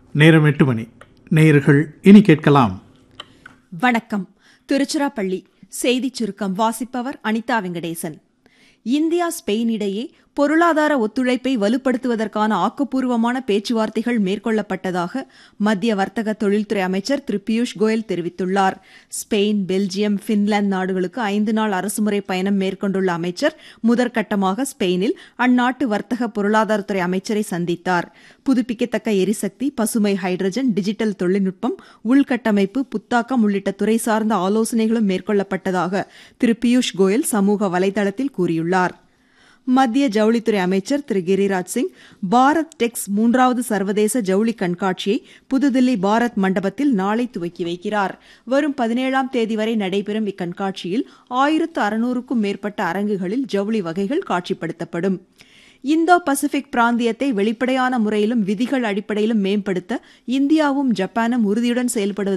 நேரம் எட்டு மணி நேயர்கள் இனி கேட்கலாம் வணக்கம் திருச்சிராப்பள்ளி செய்திச் சுருக்கம் வாசிப்பவர் அனிதா வெங்கடேசன் இந்தியா ஸ்பெயின் இடையே பொருளாதார ஒத்துழைப்பை வலுப்படுத்துவதற்கான ஆக்கப்பூர்வமான பேச்சுவார்த்தைகள் மேற்கொள்ளப்பட்டதாக மத்திய வர்த்தக தொழில்துறை அமைச்சர் திரு பியூஷ் கோயல் தெரிவித்துள்ளார் ஸ்பெயின் பெல்ஜியம் பின்லாந்து நாடுகளுக்கு ஐந்து நாள் அரசுமுறை பயணம் மேற்கொண்டுள்ள அமைச்சர் முதற்கட்டமாக ஸ்பெயினில் அந்நாட்டு வர்த்தக பொருளாதாரத்துறை அமைச்சரை சந்தித்தார் புதுப்பிக்கத்தக்க எரிசக்தி பசுமை ஹைட்ரஜன் டிஜிட்டல் தொழில்நுட்பம் உள்கட்டமைப்பு புத்தாக்கம் உள்ளிட்ட துறை சார்ந்த ஆலோசனைகளும் மேற்கொள்ளப்பட்டதாக திரு பியூஷ் கோயல் சமூக வலைதளத்தில் கூறியுள்ளார் மத்திய ஜவுளித்துறை அமைச்சர் திரு கிரிராஜ் சிங் பாரத் டெக்ஸ் மூன்றாவது சர்வதேச ஜவுளி கண்காட்சியை புதுதில்லி பாரத் மண்டபத்தில் நாளை துவக்கி வைக்கிறார் வரும் பதினேழாம் தேதி வரை நடைபெறும் இக்கண்காட்சியில் ஆயிரத்து அறுநூறுக்கும் மேற்பட்ட அரங்குகளில் ஜவுளி வகைகள் காட்சிப்படுத்தப்படும் இந்தோ பசிபிக் பிராந்தியத்தை வெளிப்படையான முறையிலும் விதிகள் அடிப்படையிலும் மேம்படுத்த இந்தியாவும் ஜப்பானும் உறுதியுடன் செயல்படுவது